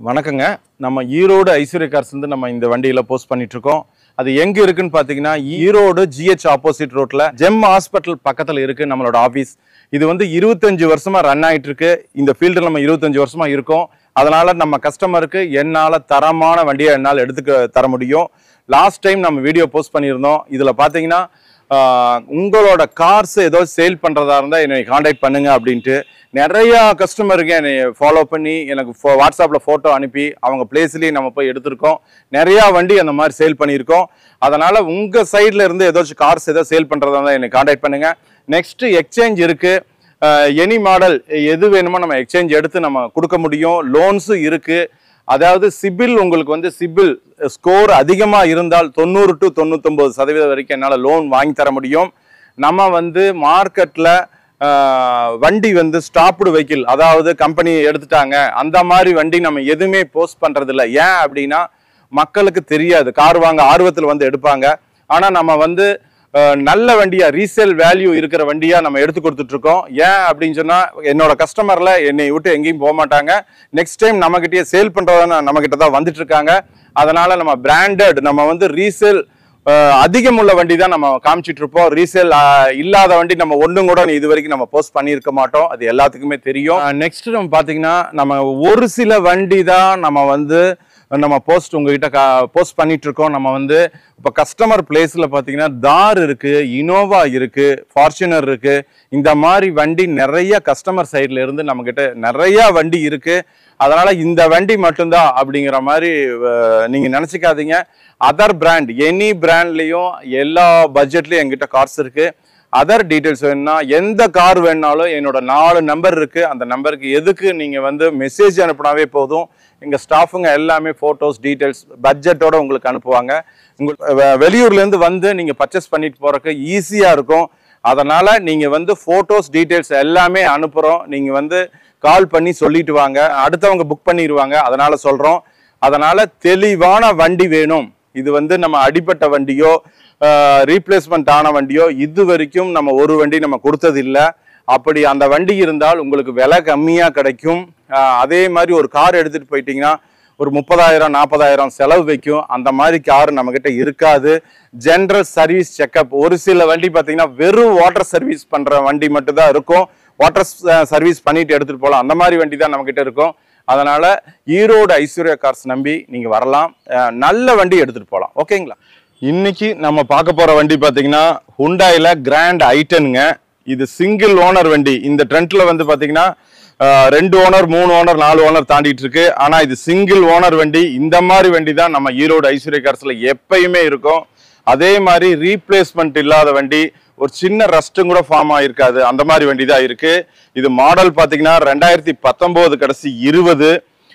வணக்கங்க நம்ம ஈரோடு ஐஸ்வர்ய கார்ஸ் வந்து நம்ம இந்த வண்டியில போஸ்ட் பண்ணிட்டு இருக்கோம் அது எங்க இருக்குன்னு பாத்தீங்கன்னா ஈரோடு ஜிஹெச் ஆப்போசிட் ரோட்ல ஜெம் ஹாஸ்பிட்டல் பக்கத்துல இருக்கு நம்மளோட ஆபீஸ் இது வந்து இருபத்தஞ்சு வருஷமா ரன் ஆயிட்டு இருக்கு இந்த ஃபீல்டில் நம்ம இருபத்தஞ்சு வருஷமா இருக்கோம் அதனால நம்ம கஸ்டமருக்கு என்னால தரமான வண்டியை என்னால் எடுத்துக்க தர முடியும் லாஸ்ட் டைம் நம்ம வீடியோ போஸ்ட் பண்ணியிருந்தோம் இதுல பாத்தீங்கன்னா ஆஹ், உங்களோட கார்ஸ் ஏதோ சேல் பண்றதா இருந்தா என்னை காண்டாக்ட் பண்ணுங்க அப்படின்ட்டு நிறைய கஸ்டமருக்கு என்னை ஃபாலோ பண்ணி எனக்கு ஃபோ வாட்ஸ்அப்பில் ஃபோட்டோ அனுப்பி அவங்க பிளேஸ்லேயே நம்ம போய் எடுத்திருக்கோம் நிறையா வண்டி அந்த மாதிரி சேல் பண்ணியிருக்கோம் அதனால உங்க சைட்ல இருந்து ஏதாச்சும் கார்ஸ் ஏதோ சேல் பண்றதா இருந்தா என்னை காண்டாக்ட் பண்ணுங்க நெக்ஸ்ட் எக்ஸ்சேஞ்ச் இருக்கு எனி மாடல் எது வேணுமோ நம்ம எக்ஸ்சேஞ்ச் எடுத்து நம்ம கொடுக்க முடியும் லோன்ஸும் இருக்கு அதாவது சிபில் உங்களுக்கு வந்து சிபில் ஸ்கோர் அதிகமாக இருந்தால் தொண்ணூறு டு தொண்ணூத்தொம்பது சதவீதம் வரைக்கும் என்னால் லோன் வாங்கி தர முடியும் நம்ம வந்து மார்க்கெட்டில் வண்டி வந்து ஸ்டாப்டு வெஹிக்கிள் அதாவது கம்பெனி எடுத்துட்டாங்க அந்த மாதிரி வண்டி நம்ம எதுவுமே போஸ்ட் பண்றதில்ல ஏன் அப்படின்னா மக்களுக்கு தெரியாது கார் வாங்க ஆர்வத்தில் வந்து எடுப்பாங்க ஆனால் நம்ம வந்து அஹ், நல்ல வண்டியா ரீசேல் வேல்யூ இருக்கிற வண்டியா நம்ம எடுத்து கொடுத்துட்டு இருக்கோம் ஏன் அப்படின்னு சொன்னா என்னோட கஸ்டமர்ல என்னை விட்டு எங்கேயும் போக மாட்டாங்க நெக்ஸ்ட் டைம் நம்ம கிட்டயே சேல் பண்றதா நம்ம கிட்ட தான் வந்துட்டு இருக்காங்க அதனால நம்ம பிராண்டட் நம்ம வந்து ரீசேல் அதிகம் உள்ள வண்டி தான் நம்ம காமிச்சிட்டு இருப்போம் ரீசேல் இல்லாத வண்டி நம்ம ஒண்ணும் கூட இது வரைக்கும் நம்ம போஸ்ட் பண்ணியிருக்க மாட்டோம் அது எல்லாத்துக்குமே தெரியும் நெக்ஸ்ட் நம்ம பாத்தீங்கன்னா நம்ம ஒரு சில வண்டி தான் நம்ம வந்து நம்ம போஸ்ட் உங்ககிட்ட போஸ்ட் பண்ணிட்டு இருக்கோம் நம்ம வந்து இப்போ கஸ்டமர் பிளேஸ்ல பார்த்தீங்கன்னா தார் இருக்கு இனோவா இருக்கு ஃபார்ச்சுனர் இருக்கு இந்த மாதிரி வண்டி நிறைய கஸ்டமர் சைட்ல இருந்து நம்ம கிட்ட நிறைய வண்டி இருக்கு அதனால இந்த வண்டி மட்டும்தான் அப்படிங்கிற மாதிரி அஹ், நீங்க நினைச்சுக்காதீங்க அதர் பிராண்ட் எனி பிராண்ட்லயும் எல்லா பட்ஜெட்லயும் எங்கிட்ட கார்ஸ் இருக்கு அதர் டீடைல்ஸ் வேணும்னா எந்த கார் வேணுனாலும் என்னோட நாலு நம்பர் இருக்கு அந்த நம்பருக்கு எதுக்கு நீங்க வந்து மெசேஜ் அனுப்புனாவே போதும் எங்க ஸ்டாஃபுங்க எல்லாமே போட்டோஸ் டீடைல்ஸ் பட்ஜெட்டோட உங்களுக்கு அனுப்புவாங்க உங்களுக்கு வெ- வெளியூர்ல இருந்து வந்து நீங்க பர்ச்சேஸ் பண்ணிட்டு போறதுக்கு ஈஸியா இருக்கும் அதனால நீங்க வந்து போட்டோஸ் டீடைல்ஸ் எல்லாமே அனுப்புறோம் நீங்க வந்து கால் பண்ணி சொல்லிட்டு வாங்க அடுத்தவங்க புக் பண்ணிடுவாங்க அதனால சொல்றோம் அதனால தெளிவான வண்டி வேணும் இது வந்து நம்ம அடிப்பட்ட வண்டியோ ரீப்ளேஸ்மெண்ட் ஆன வண்டியோ இது வரைக்கும் நம்ம ஒரு வண்டி நம்ம கொடுத்தது இல்ல அப்படி அந்த வண்டி இருந்தால் உங்களுக்கு விலை கம்மியா கிடைக்கும் ஆஹ் அதே மாதிரி ஒரு கார் எடுத்துட்டு போயிட்டீங்கன்னா ஒரு முப்பதாயிரம் நாற்பதாயிரம் செலவு வைக்கும் அந்த மாதிரி கார் நம்மக்கிட்ட இருக்காது ஜென்ரல் சர்வீஸ் செக்கப் ஒரு சில வண்டி பார்த்தீங்கன்னா வெறும் வாட்டர் சர்வீஸ் பண்ற வண்டி மட்டும்தான் இருக்கும் வாட்டர் சர்வீஸ் பண்ணிட்டு எடுத்துட்டு போகலாம் அந்த மாதிரி வண்டி தான் நம்மக்கிட்ட இருக்கும் அதனால ஈரோடு ஐஸ்வர்யா கார்ஸ் நம்பி நீங்க வரலாம் அஹ் நல்ல வண்டி எடுத்துட்டு போகலாம் ஓகேங்களா இன்னைக்கு நம்ம பார்க்க போற வண்டி பார்த்தீங்கன்னா ஹுண்டாயில கிராண்ட் ஐட்டனுங்க இது சிங்கிள் ஓனர் வண்டி இந்த ட்ரெண்ட்ல வந்து பார்த்தீங்கன்னா அஹ், ரெண்டு ஓனர் மூணு ஓனர் நாலு ஓனர் தாண்டிட்டு இருக்கு ஆனா இது சிங்கிள் ஓனர் வண்டி இந்த மாதிரி வண்டி தான் நம்ம ஈரோடு ஐஸ்வர்யா கார்ஸ்ல எப்பயுமே இருக்கும் அதே மாதிரி ரீப்ளேஸ்மெண்ட் இல்லாத வண்டி ஒரு சின்ன ரஸ்ட்டும் கூட ஃபார்ம் ஆயிருக்காது அந்த மாதிரி வண்டி தான் இருக்கு இது மாடல் பாத்தீங்கன்னா ரெண்டாயிரத்தி பத்தொன்பது கடைசி இருபது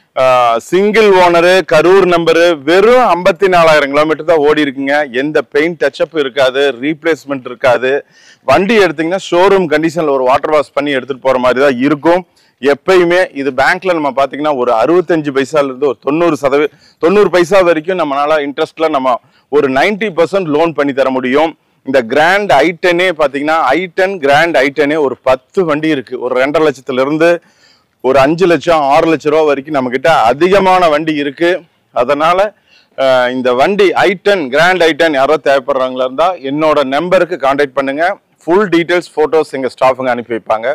சிங்கிள் ஓனரு கரூர் நம்பரு வெறும் ஐம்பத்தி நாலாயிரம் கிலோமீட்டர் தான் ஓடி இருக்குங்க எந்த பெயிண்ட் டச்சப் இருக்காது ரீப்ளேஸ்மெண்ட் இருக்காது வண்டி எடுத்தீங்கன்னா ஷோரூம் கண்டிஷன்ல ஒரு வாட்டர் வாஷ் பண்ணி எடுத்துட்டு போற மாதிரி தான் இருக்கும் எப்பயுமே இது பேங்க்ல நம்ம பாத்தீங்கன்னா ஒரு அறுபத்தஞ்சு பைசால இருந்து ஒரு தொண்ணூறு சதவீத தொண்ணூறு பைசா வரைக்கும் நம்மளால இன்ட்ரெஸ்ட்ல நம்ம ஒரு 90% பர்சன்ட் லோன் பண்ணி தர முடியும் இந்த கிராண்ட் ஐட்டனே பாத்தீங்கன்னா ஐட்டன் கிராண்ட் ஐட்டனே ஒரு பத்து வண்டி இருக்கு ஒரு ரெண்டரை லட்சத்துல இருந்து ஒரு அஞ்சு லட்சம் ஆறு லட்சம் ரூபா வரைக்கும் நம்ம கிட்ட அதிகமான வண்டி இருக்கு அதனால அஹ், இந்த வண்டி ஐட்டன் கிராண்ட் ஐட்டன் யாரோ தேவைப்படுறாங்களா இருந்தா என்னோட நம்பருக்கு கான்டாக்ட் பண்ணுங்க ஃபுல் டீடைல்ஸ் போட்டோஸ் எங்க ஸ்டாஃபுங்க அனுப்பி வைப்பாங்க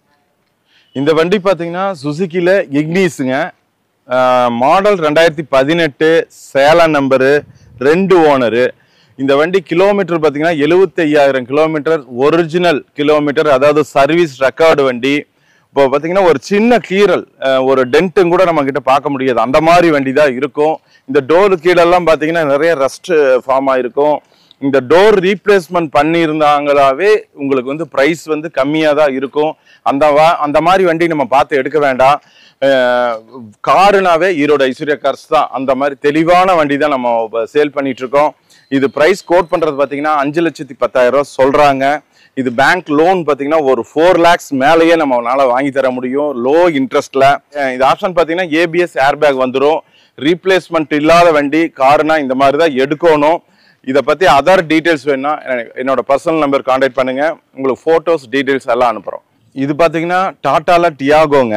இந்த வண்டி பார்த்தீங்கன்னா சுசுக்கியில் இக்னிஸுங்க மாடல் ரெண்டாயிரத்தி பதினெட்டு சேலம் நம்பரு ரெண்டு ஓனரு இந்த வண்டி கிலோமீட்டர் பார்த்தீங்கன்னா எழுபத்தி ஐயாயிரம் கிலோமீட்டர் ஒரிஜினல் கிலோமீட்டர் அதாவது சர்வீஸ் ரெக்கார்டு வண்டி இப்போ பார்த்தீங்கன்னா ஒரு சின்ன கீறல் அஹ், ஒரு டென்ட்டும் கூட நம்ம கிட்ட பார்க்க முடியாது அந்த மாதிரி வண்டி தான் இருக்கும் இந்த டோர் கீழெல்லாம் பார்த்தீங்கன்னா நிறைய ரஸ்ட் ஃபார்ம் ஆயிருக்கும் இந்த டோர் ரீப்ளேஸ்மெண்ட் பண்ணியிருந்தாங்களாவே உங்களுக்கு வந்து ப்ரைஸ் வந்து கம்மியாக தான் இருக்கும் அந்த வா அந்த மாதிரி வண்டி நம்ம பார்த்து எடுக்க வேண்டாம் அஹ், காருனாவே ஈரோடு ஐஸ்வர்யா கார்ஸ் தான் அந்த மாதிரி தெளிவான வண்டி தான் நம்ம சேல் பண்ணிட்டு இருக்கோம் இது ப்ரைஸ் கோட் பண்றது பார்த்தீங்கன்னா அஞ்சு லட்சத்தி பத்தாயிரம் ரூபாய் சொல்றாங்க இது பேங்க் லோன் பார்த்தீங்கன்னா ஒரு ஃபோர் லேக்ஸ் மேலேயே நம்மளால வாங்கி தர முடியும் லோ இன்ட்ரெஸ்ட்ல இது ஆப்ஷன் பார்த்தீங்கன்னா ஏபிஎஸ் ஏர்பேக் வந்துடும் ரீப்ளேஸ்மெண்ட் இல்லாத வண்டி காருனா இந்த மாதிரி தான் எடுக்கணும் இதை பத்தி அதர் டீடைல்ஸ் வேணும்னா எனக்கு- என்னோட பர்சனல் நம்பர் கான்டாக்ட் பண்ணுங்க உங்களுக்கு ஃபோட்டோஸ் டீடைல்ஸ் எல்லாம் அனுப்புறோம் இது பார்த்தீங்கன்னா டாட்டால டியாகோங்க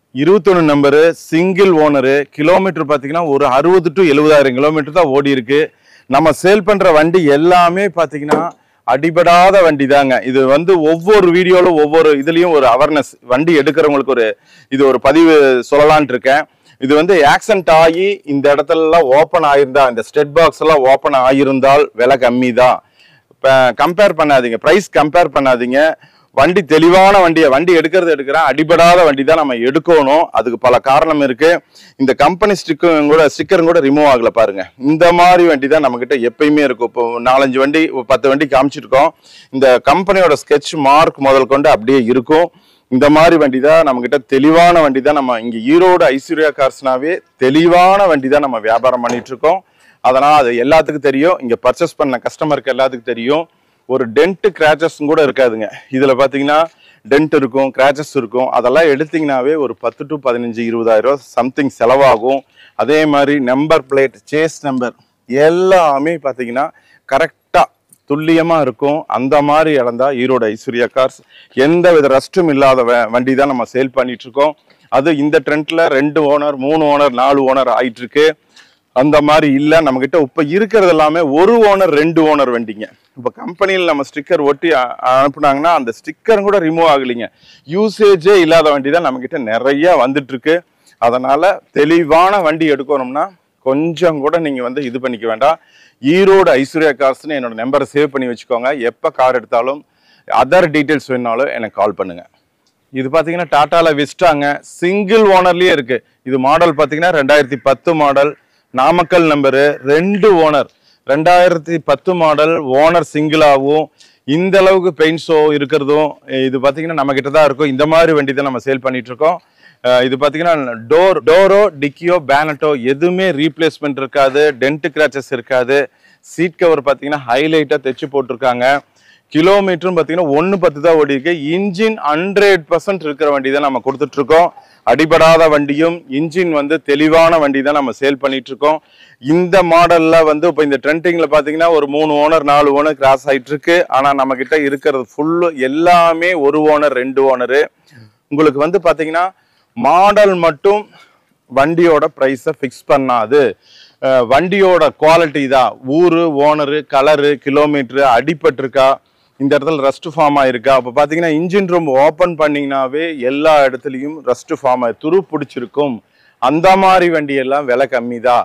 இருபத்தொன்னு நம்பரு சிங்கிள் ஓனரு கிலோமீட்டர் பார்த்தீங்கன்னா ஒரு அறுபது டு எழுபதாயிரம் கிலோமீட்டர் தான் ஓடி இருக்கு நம்ம சேல் பண்ற வண்டி எல்லாமே பார்த்தீங்கன்னா அடிபடாத வண்டி தாங்க இது வந்து ஒவ்வொரு வீடியோல ஒவ்வொரு இதுலயும் ஒரு அவேர்னஸ் வண்டி எடுக்கிறவங்களுக்கு ஒரு இது ஒரு பதிவு சொல்லலாம்னு இருக்கேன் இது வந்து ஆக்சன்ட் ஆகி இந்த இடத்துலலாம் ஓப்பன் ஆயிருந்தா இந்த ஸ்டெட் பாக்ஸ் எல்லாம் ஓப்பன் ஆயிருந்தால் விலை கம்மி தான் இப்போ கம்பேர் பண்ணாதீங்க ப்ரைஸ் கம்பேர் பண்ணாதீங்க வண்டி தெளிவான வண்டியை வண்டி எடுக்கிறது எடுக்கிறேன் அடிபடாத வண்டி தான் நம்ம எடுக்கணும் அதுக்கு பல காரணம் இருக்கு இந்த கம்பெனி ஸ்டிக்கரும் கூட ஸ்டிக்கரும் கூட ரிமூவ் ஆகல பாருங்க இந்த மாதிரி வண்டி தான் நம்ம கிட்ட எப்பயுமே இருக்கும் இப்போ நாலஞ்சு வண்டி ஒரு பத்து வண்டி காமிச்சிருக்கோம் இந்த கம்பெனியோட ஸ்கெட்ச் மார்க் முதல் கொண்டு அப்படியே இருக்கும் இந்த மாதிரி வண்டி தான் நம்ம கிட்ட தெளிவான வண்டி தான் நம்ம இங்க ஈரோடு ஐஸ்வர்யா கார்ஸ்னாவே தெளிவான வண்டி தான் நம்ம வியாபாரம் பண்ணிட்டு இருக்கோம் அதனால் அது எல்லாத்துக்கும் தெரியும் இங்க பர்ச்சேஸ் பண்ண கஸ்டமருக்கு எல்லாத்துக்கும் தெரியும் ஒரு டென்ட் கிராச்சஸ் கூட இருக்காதுங்க இதுல பாத்தீங்கன்னா டென்ட் இருக்கும் கிராச்சஸ் இருக்கும் அதெல்லாம் எடுத்தீங்கன்னாவே ஒரு பத்து டு பதினஞ்சு இருபதாயிரம் சம்திங் செலவாகும் அதே மாதிரி நம்பர் பிளேட் சேஸ் நம்பர் எல்லாமே பாத்தீங்கன்னா கரெக்டா துல்லியமா இருக்கும் அந்த மாதிரி இடம் தான் ஈரோடு ஐஸ்வர்யா கார்ஸ் எந்த வித ரஸ்ட்டும் இல்லாத வ- வண்டி தான் நம்ம சேல் பண்ணிட்டு இருக்கோம் அது இந்த ட்ரெண்ட்ல ரெண்டு ஓனர் மூணு ஓனர் நாலு ஓனர் ஆயிட்டு இருக்கு அந்த மாதிரி இல்லை நம்மக்கிட்ட இப்போ இருக்கிறது எல்லாமே ஒரு ஓனர் ரெண்டு ஓனர் வண்டிங்க இப்போ கம்பெனியில் நம்ம ஸ்டிக்கர் ஒட்டி அ- அனுப்புனாங்கன்னா அந்த ஸ்டிக்கர் கூட ரிமூவ் ஆகலைங்க யூசேஜே இல்லாத வண்டி தான் நம்மக்கிட்ட நிறைய வந்துட்டு இருக்கு அதனால தெளிவான வண்டி எடுக்கணும்னா கொஞ்சம் கூட நீங்கள் வந்து இது பண்ணிக்க வேண்டாம் ஈரோடு ஐஸ்வர்யா கார்ஸ்னு என்னோட நம்பரை சேவ் பண்ணி வச்சுக்கோங்க எப்போ கார் எடுத்தாலும் அதர் டீட்டெயில்ஸ் வேணாலும் எனக்கு கால் பண்ணுங்க இது பார்த்தீங்கன்னா டாட்டால விஸ்டாங்க சிங்கிள் ஓனர்லயே இருக்கு இது மாடல் பார்த்தீங்கன்னா ரெண்டாயிரத்தி பத்து மாடல் நாமக்கல் நம்பரு ரெண்டு ஓனர் ரெண்டாயிரத்தி பத்து மாடல் ஓனர் சிங்கிளாகவும் இந்த அளவுக்கு பெயிண்ட் ஷோ இருக்கிறதும் இது பார்த்தீங்கன்னா நம்ம கிட்ட தான் இருக்கும் இந்த மாதிரி வண்டி தான் நம்ம சேல் பண்ணிட்டு இருக்கோம் அஹ் இது பார்த்தீங்கன்னா டோர் டோரோ டிக்கியோ பேனட்டோ எதுவுமே ரீப்ளேஸ்மெண்ட் இருக்காது டென்ட் கிராச்சஸ் இருக்காது சீட் கவர் பார்த்தீங்கன்னா ஹைலைட்டாக தைச்சு போட்டிருக்காங்க கிலோமீட்டரும் பார்த்தீங்கன்னா ஒன்று பத்து தான் ஓடி இருக்கு இன்ஜின் ஹண்ட்ரட் பர்சன்ட் இருக்கிற வண்டி தான் நம்ம கொடுத்துட்டு இருக்கோம் அடிபடாத வண்டியும் இன்ஜின் வந்து தெளிவான வண்டி தான் நம்ம சேல் பண்ணிட்டு இருக்கோம் இந்த மாடல்ல வந்து இப்போ இந்த ட்ரெண்டிங்ல பார்த்தீங்கன்னா ஒரு மூணு ஓனர் நாலு ஓனர் கிராஸ் ஆயிட்டு இருக்கு ஆனால் நம்ம கிட்ட இருக்கிறது ஃபுல்லு எல்லாமே ஒரு ஓனர் ரெண்டு ஓனரு உங்களுக்கு வந்து பார்த்தீங்கன்னா மாடல் மட்டும் வண்டியோட ப்ரைஸை ஃபிக்ஸ் பண்ணாது அஹ் வண்டியோட குவாலிட்டி தான் ஊரு ஓனரு கலரு கிலோமீட்டரு அடிபட்டிருக்கா இந்த இடத்துல ரஸ்ட் ஃபார்ம் ஆயிருக்கா அப்போ பார்த்தீங்கன்னா இன்ஜின் ரூம் ஓப்பன் பண்ணீங்கன்னாவே எல்லா இடத்துலையும் ரஸ்ட் ஃபார்ம் ஆகி துரு பிடிச்சிருக்கும் அந்த மாதிரி வண்டி எல்லாம் விலை கம்மி தான்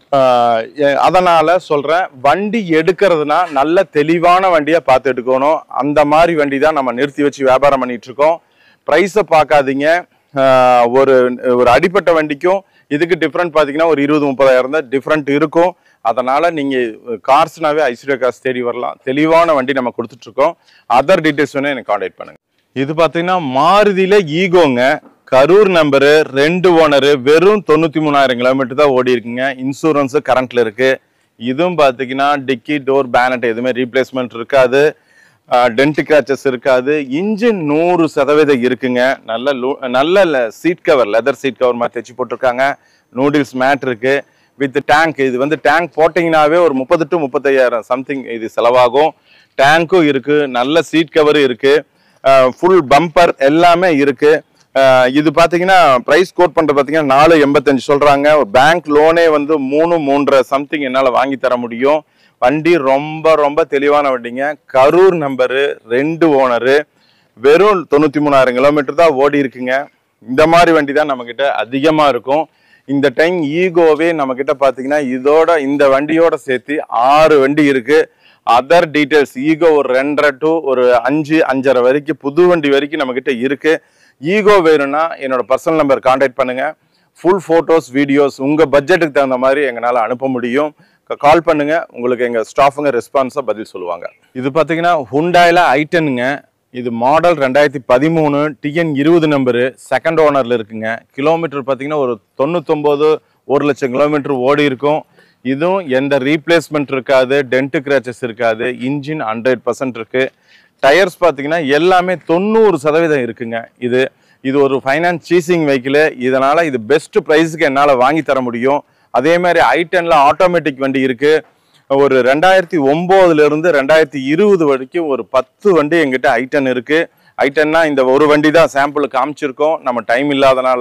ஆஹ் எ- அதனால சொல்றேன் வண்டி எடுக்கிறதுனா நல்ல தெளிவான வண்டியை பார்த்து எடுக்கணும் அந்த மாதிரி வண்டி தான் நம்ம நிறுத்தி வச்சு வியாபாரம் பண்ணிட்டு இருக்கோம் ப்ரைஸை பார்க்காதீங்க ஆஹ் ஒரு ஒரு அடிப்பட்ட வண்டிக்கும் இதுக்கு டிஃப்ரெண்ட் பார்த்தீங்கன்னா ஒரு இருபது முப்பதாயிரம் தான் டிஃப்ரெண்ட் இருக்கும் அதனால நீங்க கார்ஸ்னாவே ஐஸ்வர்யா கார்ஸ் தேடி வரலாம் தெளிவான வண்டி நம்ம கொடுத்துட்டு இருக்கோம் அதர் டீட்டெயில்ஸ் வேணா எனக்கு காண்டாக்ட் பண்ணுங்க இது பார்த்தீங்கன்னா மாருதியில ஈகோங்க கரூர் நம்பரு ரெண்டு ஓனரு வெறும் தொண்ணூத்தி மூணாயிரம் கிலோமீட்டர் தான் ஓடி இருக்குங்க இன்சூரன்ஸ் கரண்ட்ல இருக்கு இதுவும் பார்த்தீங்கன்னா டிக்கி டோர் பேனட் எதுவுமே ரீப்ளேஸ்மெண்ட் இருக்காது டென்ட் கிராச்சஸ் இருக்காது இன்ஜின் நூறு சதவீதம் இருக்குங்க நல்ல லு- நல்ல seat cover leather seat cover மாதிரி தைச்சு போட்டிருக்காங்க நூடுல்ஸ் மேட் இருக்கு வித் டேங்க் இது வந்து டேங்க் போட்டிங்கனாவே ஒரு முப்பது டு முப்பத்தையாயிரம் சம்திங் இது செலவாகும் டேங்க்கும் இருக்கு நல்ல சீட் கவரும் இருக்கு ஃபுல் பம்பர் எல்லாமே இருக்கு அஹ் இது பாத்தீங்கன்னா பிரைஸ் கோட் பண்றது பாத்தீங்கன்னா நாலு எண்பத்தஞ்சு சொல்றாங்க ஒரு பேங்க் லோனே வந்து மூணு மூன்றரை சம்திங் என்னால வாங்கி தர முடியும் வண்டி ரொம்ப ரொம்ப தெளிவான வண்டிங்க கரூர் நம்பரு ரெண்டு ஓனரு வெறும் தொண்ணூத்தி மூணாயிரம் கிலோமீட்டர் தான் ஓடி இருக்குங்க இந்த மாதிரி வண்டி தான் நம்ம கிட்ட அதிகமா இருக்கும் இந்த டைம் ஈகோவே நம்ம கிட்ட பாத்தீங்கன்னா இதோட இந்த வண்டியோட சேர்த்து ஆறு வண்டி இருக்கு அதர் டீடைல்ஸ் ஈகோ ஒரு ரெண்டரை டு ஒரு அஞ்சு அஞ்சரை வரைக்கும் புது வண்டி வரைக்கும் நம்ம கிட்ட இருக்கு ஈகோ வேணும்னா என்னோட பர்சனல் நம்பர் கான்டாக்ட் பண்ணுங்க ஃபுல் ஃபோட்டோஸ் வீடியோஸ் உங்க பட்ஜெட்டுக்கு தகுந்த மாதிரி எங்களால் அனுப்ப முடியும் கால் பண்ணுங்க உங்களுக்கு எங்க ஸ்டாஃபுங்க ரெஸ்பான்ஸாக பதில் சொல்லுவாங்க இது பார்த்தீங்கன்னா ஹுண்டாயில ஐட்டனுங்க இது மாடல் ரெண்டாயிரத்தி பதிமூணு டிஎன் இருபது நம்பரு செகண்ட் ஓனர்ல இருக்குங்க கிலோமீட்டர் பார்த்தீங்கன்னா ஒரு தொண்ணூத்தொம்போது ஒரு லட்சம் கிலோமீட்டர் ஓடி இருக்கும் இதுவும் எந்த ரீப்ளேஸ்மெண்ட் இருக்காது டென்ட் கிராச்சஸ் இருக்காது இன்ஜின் ஹண்ட்ரட் பர்சன்ட் இருக்கு டயர்ஸ் பார்த்தீங்கன்னா எல்லாமே தொண்ணூறு சதவீதம் இருக்குங்க இது இது ஒரு ஃபைனான்ஸ் சீசிங் வெஹிக்கிள் இதனால இது பெஸ்ட் ப்ரைஸுக்கு என்னால் வாங்கி தர முடியும் அதே மாதிரி ஐட்டன்ல ஆட்டோமேட்டிக் வண்டி இருக்கு ஒரு ரெண்டாயிரத்தி ஒம்போதுல இருந்து ரெண்டாயிரத்தி இருபது வரைக்கும் ஒரு பத்து வண்டி எங்கிட்ட ஐட்டன் இருக்கு ஐட்டன்னா இந்த ஒரு வண்டி தான் சாம்பிள் காமிச்சிருக்கோம் நம்ம டைம் இல்லாதனால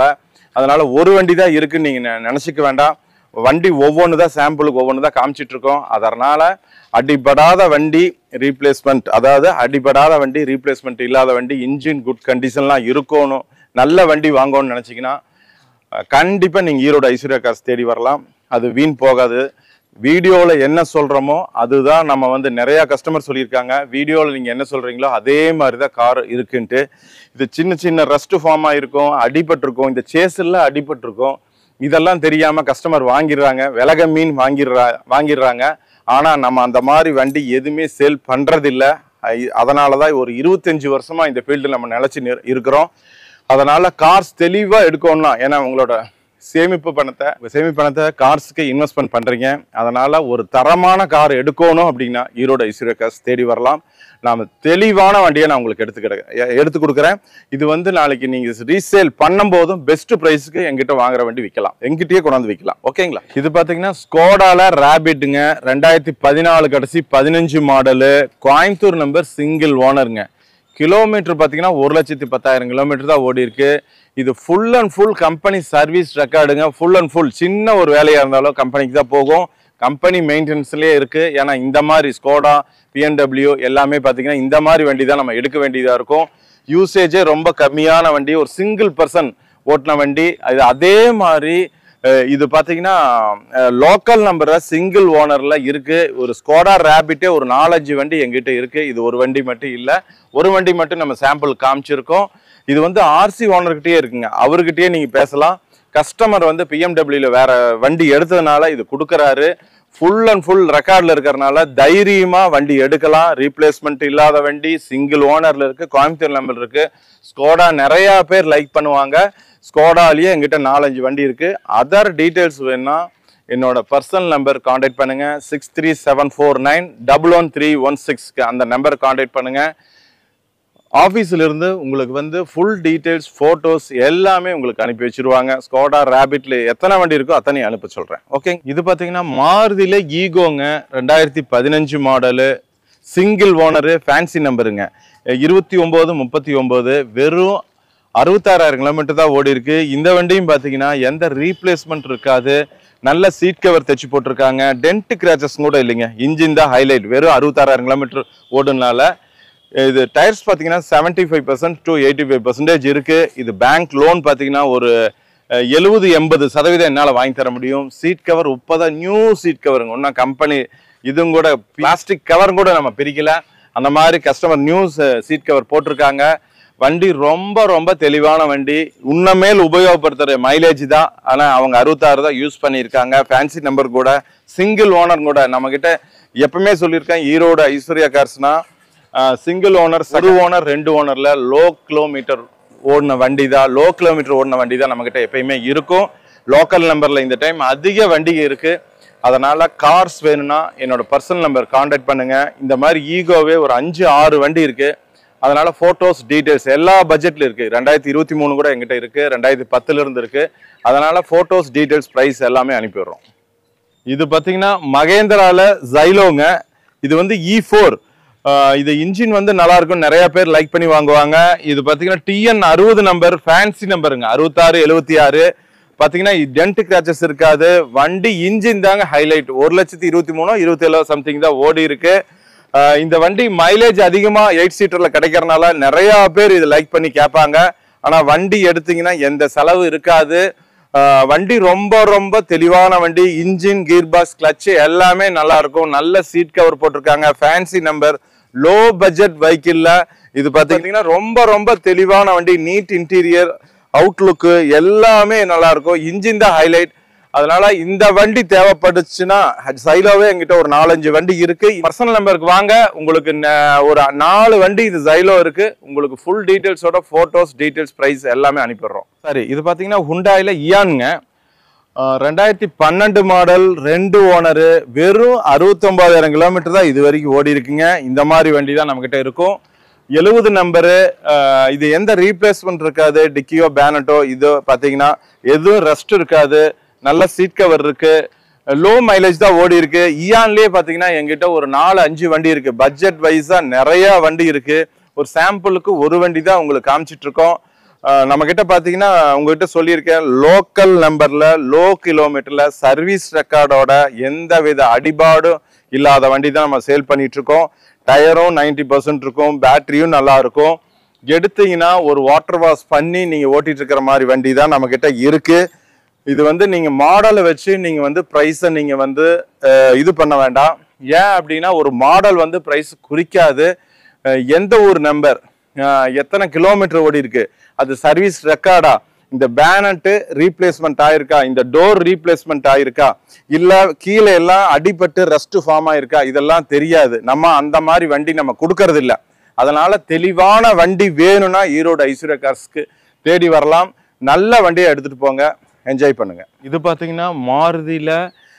அதனால ஒரு வண்டி தான் இருக்குன்னு நீங்க நெ- நினைச்சுக்க வேண்டாம் வண்டி ஒவ்வொன்று தான் சாம்பிளுக்கு ஒவ்வொன்று தான் காமிச்சிட்டு இருக்கோம் அதனால அடிபடாத வண்டி ரீப்ளேஸ்மெண்ட் அதாவது அடிபடாத வண்டி ரீப்ளேஸ்மெண்ட் இல்லாத வண்டி இன்ஜின் குட் கண்டிஷன்லாம் இருக்கணும் நல்ல வண்டி வாங்கணும்னு நினச்சிங்கன்னா கண்டிப்பாக நீங்கள் ஈரோடு ஐஸ்வர்யா காசு தேடி வரலாம் அது வீண் போகாது வீடியோவில் என்ன சொல்கிறோமோ அதுதான் நம்ம வந்து நிறையா கஸ்டமர் சொல்லியிருக்காங்க வீடியோவில் நீங்கள் என்ன சொல்கிறீங்களோ அதே மாதிரி தான் கார் இருக்குன்ட்டு இது சின்ன சின்ன ரஸ்ட் ஃபார்ம் ஆகிருக்கும் அடிபட்டிருக்கும் இந்த சேஸில் அடிபட்டிருக்கும் இதெல்லாம் தெரியாமல் கஸ்டமர் வாங்கிடுறாங்க விலக மீன் வாங்கிடுறா வாங்கிடுறாங்க ஆனால் நம்ம அந்த மாதிரி வண்டி எதுவுமே சேல் பண்ணுறதில்ல அதனால தான் ஒரு இருபத்தஞ்சு வருஷமா இந்த ஃபீல்டில் நம்ம நிலச்சி நிற- இருக்கிறோம் அதனால கார்ஸ் தெளிவாக எடுக்கணும்னா ஏன்னா உங்களோட சேமிப்பு பணத்தை உங்க சேமிப்பு பணத்தை கார்ஸ்க்கு இன்வெஸ்ட்மெண்ட் பண்றீங்க அதனால ஒரு தரமான கார் எடுக்கணும் அப்படின்னா ஈரோடு ஐஸ்வர்யா கார்ஸ் தேடி வரலாம் நாம தெளிவான வண்டியை நான் உங்களுக்கு எடுத்து கிட- எ- எடுத்து கொடுக்குறேன் இது வந்து நாளைக்கு நீங்க ரீசேல் பண்ணும்போதும் பெஸ்ட் ப்ரைஸ்க்கு எங்கிட்ட வாங்குற வண்டி விற்கலாம் எங்கிட்டயே கொண்டாந்து விற்கலாம் ஓகேங்களா இது பாத்தீங்கன்னா ஸ்கோடால ரேபிட்டுங்க ரெண்டாயிரத்தி பதினாலு கடைசி பதினஞ்சு மாடலு கோயம்புத்தூர் நம்பர் சிங்கிள் ஓனருங்க கிலோமீட்டர் பார்த்தீங்கன்னா ஒரு லட்சத்தி பத்தாயிரம் கிலோமீட்டர் தான் ஓடி இருக்கு இது full and full company service ரெக்கார்டுங்க ஃபுல் அண்ட் ஃபுல் சின்ன ஒரு வேலையாக இருந்தாலும் கம்பெனிக்கு தான் போகும் கம்பெனி மெயின்டெனன்ஸ்லேயே இருக்கு ஏன்னா இந்த மாதிரி ஸ்கோடா பிஎன்டபிள்யூ எல்லாமே பார்த்தீங்கன்னா இந்த மாதிரி வண்டி தான் நம்ம எடுக்க வேண்டியதாக இருக்கும் யூசேஜே ரொம்ப கம்மியான வண்டி ஒரு சிங்கிள் பர்சன் ஓட்டின வண்டி அது அதே மாதிரி அஹ், இது பார்த்தீங்கன்னா லோக்கல் நம்பரை சிங்கிள் ஓனர்ல இருக்கு ஒரு ஸ்கோடா ரேபிட்டே ஒரு நாலஞ்சு வண்டி எங்கிட்ட இருக்கு இது ஒரு வண்டி மட்டும் இல்லை ஒரு வண்டி மட்டும் நம்ம சாம்பிள் காமிச்சிருக்கோம் இது வந்து ஆர்சி ஓனர்கிட்டயே இருக்குங்க அவர்கிட்டயே நீங்க பேசலாம் கஸ்டமர் வந்து பிஎம்டபிள்யூல வேற வண்டி எடுத்ததுனால இது கொடுக்கறாரு ஃபுல் அண்ட் ஃபுல் ரெக்கார்ட்ல இருக்கறனால தைரியமா வண்டி எடுக்கலாம் ரீப்ளேஸ்மெண்ட் இல்லாத வண்டி சிங்கிள் ஓனர்ல இருக்கு கோயம்புத்தூர் நம்பர் இருக்கு ஸ்கோடா நிறைய பேர் லைக் பண்ணுவாங்க ஸ்கோடாலேயே எங்கிட்ட நாலஞ்சு வண்டி இருக்கு அதர் டீடைல்ஸ் வேணும்னா என்னோட பர்சனல் நம்பர் காண்டாக்ட் பண்ணுங்க six three seven four nine double one three one சிக்ஸ்க்கு அந்த நம்பர் காண்டாக்ட் பண்ணுங்க ஆஃபீஸில் இருந்து உங்களுக்கு வந்து ஃபுல் டீடைல்ஸ் ஃபோட்டோஸ் எல்லாமே உங்களுக்கு அனுப்பி வச்சிருவாங்க ஸ்கோடா ரேபிட்ல எத்தனை வண்டி இருக்கோ அத்தனை அனுப்ப சொல்கிறேன் ஓகே இது பார்த்தீங்கன்னா மாருதியில் ஈகோங்க ரெண்டாயிரத்தி பதினஞ்சு மாடலு சிங்கிள் ஓனரு ஃபேன்சி நம்பருங்க இருபத்தி ஒம்பது முப்பத்தி ஒம்பது வெறும் அறுபத்தாறாயிரம் கிலோமீட்டர் தான் ஓடி இருக்கு இந்த வண்டியும் பார்த்தீங்கன்னா எந்த ரீப்ளேஸ்மெண்ட் இருக்காது நல்ல சீட் கவர் தைச்சு போட்டிருக்காங்க டென்ட் கிராச்சஸ் கூட இல்லைங்க இன்ஜின் தான் ஹைலைட் வெறும் அறுபத்தாறாயிரம் கிலோமீட்டர் ஓடுனால இது டயர்ஸ் பார்த்தீங்கன்னா seventy five percent to eighty five percentage இருக்கு இது பேங்க் லோன் பார்த்தீங்கன்னா ஒரு எழுபது எண்பது சதவீதம் என்னால் வாங்கி தர முடியும் சீட் கவர் இப்போதான் நியூ சீட் கவருங்க ஒன்றும் கம்பெனி இதுவும் கூட பிளாஸ்டிக் கவரும் கூட நம்ம பிரிக்கல அந்த மாதிரி கஸ்டமர் நியூ சீட் கவர் போட்டிருக்காங்க வண்டி ரொம்ப ரொம்ப தெளிவான வண்டி உன்னமேல் உபயோகப்படுத்துகிற மைலேஜ் தான் ஆனால் அவங்க அறுபத்தாறு தான் யூஸ் பண்ணியிருக்காங்க ஃபேன்சி நம்பர் கூட சிங்கிள் ஓனர் கூட நம்மக்கிட்ட எப்பவுமே சொல்லியிருக்கேன் ஈரோடு ஐஸ்வர்யா கார்ஸ்னா சிங்கிள் ஓனர் ஒரு ஓனர் ரெண்டு ஓனர்ல லோ கிலோமீட்டர் ஓடின வண்டி தான் லோ கிலோமீட்டர் ஓடின வண்டி தான் நம்மக்கிட்ட எப்பயுமே இருக்கும் லோக்கல் நம்பர்ல இந்த டைம் அதிக வண்டி இருக்கு அதனால கார்ஸ் வேணும்னா என்னோட பர்சனல் நம்பர் காண்டாக்ட் பண்ணுங்க இந்த மாதிரி ஈகோவே ஒரு அஞ்சு ஆறு வண்டி இருக்கு அதனால போட்டோஸ் டீடைல்ஸ் எல்லா பட்ஜெட்ல இருக்கு ரெண்டாயிரத்தி இருபத்தி மூணு கூட எங்கிட்ட இருக்கு ரெண்டாயிரத்தி பத்துல இருந்து இருக்கு அதனால போட்டோஸ் டீடைல்ஸ் பிரைஸ் எல்லாமே அனுப்பிடுறோம் இது பார்த்தீங்கன்னா மகேந்திரால ஜைலோங்க இது வந்து இ ஃபோர் இது இன்ஜின் வந்து நல்லா இருக்கும் நிறைய பேர் லைக் பண்ணி வாங்குவாங்க இது பார்த்தீங்கன்னா டிஎன் அறுபது நம்பர் ஃபேன்சி நம்பருங்க அறுபத்தாறு எழுபத்தி ஆறு பார்த்தீங்கன்னா டென்ட் கிராச்சஸ் இருக்காது வண்டி இன்ஜின் தாங்க ஹைலைட் ஒரு லட்சத்தி இருபத்தி மூணோ இருபத்தி ஏழோ சம்திங் தான் ஓடி இருக்கு ஆஹ் இந்த வண்டி மைலேஜ் அதிகமா எயிட் சீட்டர்ல கிடைக்கிறனால நிறைய பேர் இது லைக் பண்ணி கேட்பாங்க ஆனா வண்டி எடுத்தீங்கன்னா எந்த செலவு இருக்காது ஆஹ் வண்டி ரொம்ப ரொம்ப தெளிவான வண்டி இன்ஜின் கீர் பாக்ஸ் கிளச் எல்லாமே நல்லா இருக்கும் நல்ல சீட் கவர் போட்டிருக்காங்க ஃபேன்சி நம்பர் லோ பட்ஜெட் வெஹிக்கிள்ல இது பாத்தீங்கன்னா ரொம்ப ரொம்ப தெளிவான வண்டி நீட் இன்டீரியர் அவுட்லுக்கு எல்லாமே நல்லா இருக்கும் இன்ஜின் தான் ஹைலைட் அதனால இந்த வண்டி தேவைப்பட்டுச்சுன்னா சைலோவே எங்கிட்ட ஒரு நாலஞ்சு வண்டி இருக்கு பர்சனல் நம்பருக்கு வாங்க உங்களுக்கு ந- ஒரு நாலு வண்டி இது சைலோ இருக்கு உங்களுக்கு ஃபுல் டீடைல்ஸோட போட்டோஸ் டீடைல்ஸ் பிரைஸ் எல்லாமே அனுப்பிடுறோம் சரி இது பாத்தீங்கன்னா ஹுண்டாயில இயானுங்க ஆஹ் ரெண்டாயிரத்தி பன்னெண்டு மாடல் ரெண்டு ஓனரு வெறும் அறுபத்தொன்பதாயிரம் கிலோமீட்டர் தான் இது வரைக்கும் ஓடி இருக்குங்க இந்த மாதிரி வண்டி தான் நம்மகிட்ட இருக்கும் எழுபது நம்பரு இது எந்த ரீப்ளேஸ்மெண்ட் இருக்காது டிக்கியோ பேனட்டோ இதோ பார்த்தீங்கன்னா எதுவும் ரெஸ்ட் இருக்காது நல்ல சீட் கவர் இருக்கு லோ மைலேஜ் தான் ஓடி இருக்கு இயான்லயே பார்த்தீங்கன்னா எங்கிட்ட ஒரு நாலு அஞ்சு வண்டி இருக்கு பட்ஜெட் வைஸா நிறைய வண்டி இருக்கு ஒரு சாம்பிளுக்கு ஒரு வண்டி தான் உங்களுக்கு காமிச்சிட்டு இருக்கோம் நம்ம கிட்ட பாத்தீங்கன்னா உங்ககிட்ட சொல்லியிருக்கேன் லோக்கல் நம்பர்ல லோ கிலோமீட்டர்ல சர்வீஸ் ரெக்கார்டோட எந்த வித அடிபாடும் இல்லாத வண்டி தான் நம்ம சேல் பண்ணிட்டு இருக்கோம் டயரும் 90% பர்சன்ட் இருக்கும் பேட்டரியும் நல்லா இருக்கும் எடுத்தீங்கன்னா ஒரு வாட்டர் வாஷ் பண்ணி நீங்க ஓட்டிட்டு இருக்கிற மாதிரி வண்டி தான் நம்ம கிட்ட இருக்கு இது வந்து நீங்க மாடலை வச்சு நீங்க வந்து ப்ரைஸை நீங்க வந்து அஹ், இது பண்ண வேண்டாம் ஏன் அப்படின்னா ஒரு மாடல் வந்து ப்ரைஸ் குறிக்காது அஹ், எந்த ஒரு நம்பர் எத்தனை கிலோமீட்டர் ஓடி இருக்கு அது சர்வீஸ் ரெக்கார்டா இந்த பேனட்டு ரீப்ளேஸ்மெண்ட் ஆயிருக்கா இந்த டோர் ரீப்ளேஸ்மெண்ட் ஆயிருக்கா இல்ல கீழே எல்லாம் அடிபட்டு ரஸ்ட் ஃபார்ம் ஆயிருக்கா இதெல்லாம் தெரியாது நம்ம அந்த மாதிரி வண்டி நம்ம கொடுக்கறது இல்ல அதனால தெளிவான வண்டி வேணும்னா ஈரோடு ஐஸ்வர்யா கார்ஸ்க்கு தேடி வரலாம் நல்ல வண்டியை எடுத்துட்டு போங்க என்ஜாய் பண்ணுங்க இது பார்த்தீங்கன்னா மாருதியில்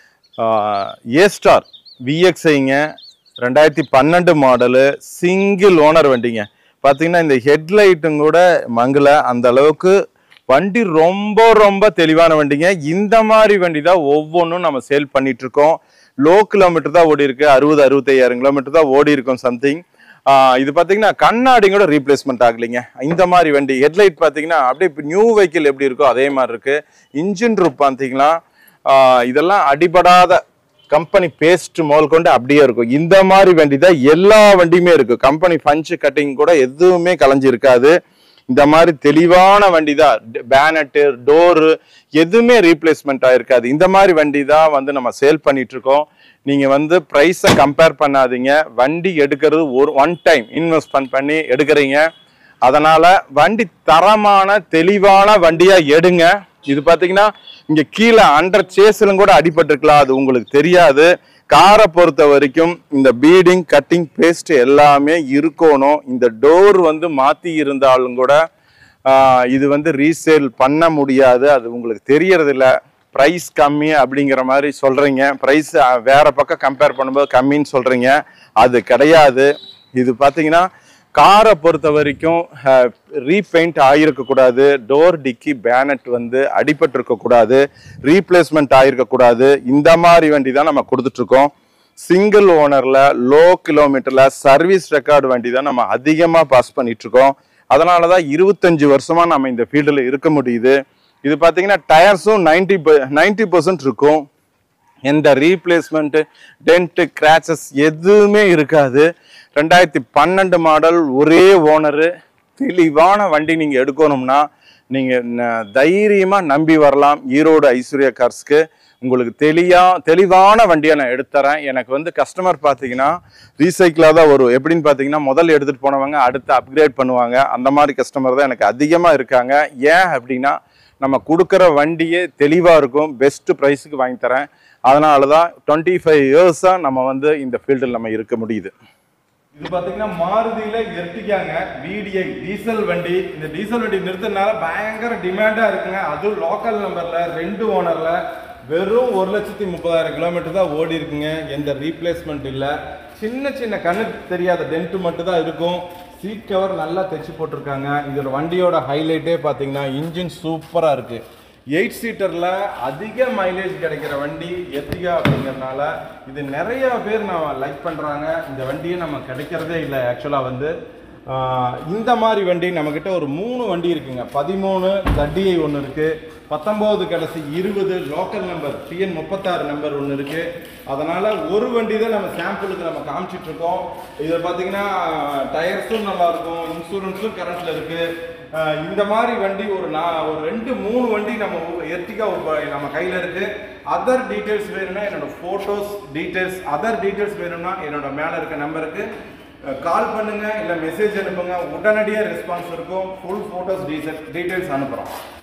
ஏ ஸ்டார் விஎக்ஸ்ஐங்க ரெண்டாயிரத்தி பன்னெண்டு மாடலு சிங்கிள் ஓனர் வண்டிங்க பார்த்தீங்கன்னா இந்த ஹெட்லைட்டும் கூட மங்கல அந்த அளவுக்கு வண்டி ரொம்ப ரொம்ப தெளிவான வண்டிங்க இந்த மாதிரி வண்டி தான் ஒவ்வொன்றும் நம்ம சேல் பண்ணிட்டு இருக்கோம் லோ கிலோமீட்டர் தான் ஓடி இருக்கு அறுபது அறுபத்தையாயிரம் கிலோமீட்டர் தான் ஓடி இருக்கும் சம்திங் இது பார்த்தீங்கன்னா கண்ணாடி கூட ரீப்ளேஸ்மெண்ட் ஆகலைங்க இந்த மாதிரி வண்டி ஹெட்லைட் பார்த்தீங்கன்னா அப்படியே இப்போ நியூ வெஹிக்கிள் எப்படி இருக்கோ அதே மாதிரி இருக்கு இன்ஜின் ரூப் பார்த்தீங்கன்னா ஆஹ் இதெல்லாம் அடிபடாத கம்பெனி பேஸ்ட் முதல் கொண்டு அப்படியே இருக்கும் இந்த மாதிரி வண்டி தான் எல்லா வண்டியுமே இருக்கு கம்பெனி பஞ்சு கட்டிங் கூட எதுவுமே கலைஞ்சு இருக்காது இந்த மாதிரி தெளிவான வண்டி தான் பேனட்டு டோரு எதுவுமே ரீப்ளேஸ்மெண்ட் ஆயிருக்காது இந்த மாதிரி வண்டி தான் வந்து நம்ம சேல் பண்ணிட்டு இருக்கோம் நீங்க வந்து ப்ரைஸை கம்பேர் பண்ணாதீங்க வண்டி எடுக்கிறது ஒரு ஒன் டைம் இன்வெஸ்ட்மெண்ட் பண்ணி எடுக்கிறீங்க அதனால வண்டி தரமான தெளிவான வண்டியா எடுங்க இது பாத்தீங்கன்னா இங்க கீழே அண்டர் சேஸ்லும் கூட அடிபட்டிருக்கலாம் அது உங்களுக்கு தெரியாது காரை பொறுத்த வரைக்கும் இந்த பீடிங் கட்டிங் பேஸ்ட் எல்லாமே இருக்கணும் இந்த டோர் வந்து மாத்தி இருந்தாலும் கூட ஆஹ், இது வந்து ரீசேல் பண்ண முடியாது அது உங்களுக்கு தெரியறது இல்ல ப்ரைஸ் கம்மி அப்படிங்கிற மாதிரி சொல்றீங்க ப்ரைஸ் வேற பக்கம் கம்பேர் பண்ணும்போது கம்மின்னு சொல்றீங்க அது கிடையாது இது பாத்தீங்கன்னா காரை பொறுத்த வரைக்கும் ரீபெயிண்ட் ஆகியிருக்க கூடாது டோர் டிக்கி பேனட் வந்து அடிபட்டிருக்க கூடாது ரீப்ளேஸ்மெண்ட் ஆகியிருக்க கூடாது இந்த மாதிரி வண்டி தான் நம்ம கொடுத்துட்டு இருக்கோம் சிங்கிள் ஓனர்ல லோ கிலோமீட்டர்ல சர்வீஸ் ரெக்கார்டு வண்டி தான் நம்ம அதிகமா பாஸ் பண்ணிட்டு இருக்கோம் அதனால தான் இருபத்தஞ்சு வருஷமா நம்ம இந்த ஃபீல்டில் இருக்க முடியுது இது பார்த்தீங்கன்னா டயர்ஸும் நைன்டி நைன்டி பர்சன்ட் இருக்கும் எந்த ரீப்ளேஸ்மெண்ட் டென்ட் கிராச்சஸ் எதுவுமே இருக்காது ரெண்டாயிரத்தி பன்னெண்டு மாடல் ஒரே ஓனரு தெளிவான வண்டி நீங்க எடுக்கணும்னா நீங்க ந- தைரியமா நம்பி வரலாம் ஈரோடு ஐஸ்வர்யா கார்ஸ்க்கு உங்களுக்கு தெளியா தெளிவான வண்டியை நான் எடுத்துறேன் எனக்கு வந்து கஸ்டமர் பார்த்தீங்கன்னா ரீசைக்கிளாக தான் வரும் எப்படின்னு பார்த்தீங்கன்னா முதல்ல எடுத்துட்டு போனவங்க அடுத்து அப்கிரேட் பண்ணுவாங்க அந்த மாதிரி கஸ்டமர் தான் எனக்கு அதிகமாக இருக்காங்க ஏன் அப்படின்னா நம்ம கொடுக்குற வண்டியே தெளிவாக இருக்கும் பெஸ்ட் ப்ரைஸுக்கு வாங்கி தரேன் அதனால தான் டுவெண்ட்டி ஃபைவ் இயர்ஸாக நம்ம வந்து இந்த ஃபீல்டில் நம்ம இருக்க முடியுது இது பாத்தீங்கன்னா மாருதியில எர்டிகாங்க விடிஐ டீசல் வண்டி இந்த டீசல் வண்டி நிறுத்தினால பயங்கர டிமாண்டா இருக்குங்க அதுவும் லோக்கல் நம்பர்ல ரெண்டு ஓனர்ல வெறும் ஒரு லட்சத்தி முப்பதாயிரம் கிலோமீட்டர் தான் ஓடி இருக்குங்க எந்த ரீப்ளேஸ்மெண்ட் இல்ல சின்ன சின்ன கண்ணுக்கு தெரியாத டென்ட் மட்டும் தான் இருக்கும் சீட் கவர் நல்லா தைச்சு போட்டிருக்காங்க இதோட வண்டியோட ஹைலைட்டே பார்த்தீங்கன்னா இன்ஜின் சூப்பராக இருக்கு எயிட் சீட்டரில் அதிக மைலேஜ் கிடைக்கிற வண்டி எத்திகா அப்படிங்கிறதுனால இது நிறைய பேர் நம்ம லைக் பண்ணுறாங்க இந்த வண்டியை நம்ம கிடைக்கிறதே இல்லை ஆக்சுவலாக வந்து ஆஹ், இந்த மாதிரி வண்டி நம்மக்கிட்ட ஒரு மூணு வண்டி இருக்குங்க பதிமூணு தட்டியை ஒன்று இருக்குது பத்தொம்போது கடைசி இருபது லோக்கல் நம்பர் டிஎன் முப்பத்தாறு நம்பர் ஒன்று இருக்குது அதனால் ஒரு வண்டி தான் நம்ம சாம்பிளுக்கு நம்ம காமிச்சிட்டு இருக்கோம் இதில் பார்த்தீங்கன்னா டயர்ஸும் நல்லா இருக்கும் இன்சூரன்ஸும் கரண்ட்டில் இருக்குது ஆஹ் இந்த மாதிரி வண்டி ஒரு நான் ஒரு ரெண்டு மூணு வண்டி நம்ம எர்டிகா நம்ம கையில் இருக்கு அதர் டீட்டெயில்ஸ் வேணும்னா என்னோட ஃபோட்டோஸ் டீட்டெயில்ஸ் அதர் டீட்டெயில்ஸ் வேணும்னா என்னோட மேலே இருக்க நம்பருக்கு கால் பண்ணுங்க இல்லை மெசேஜ் அனுப்புங்க உடனடியாக ரெஸ்பான்ஸ் இருக்கும் ஃபுல் ஃபோட்டோஸ் டீட்டெயில்ஸ் அனுப்புகிறோம்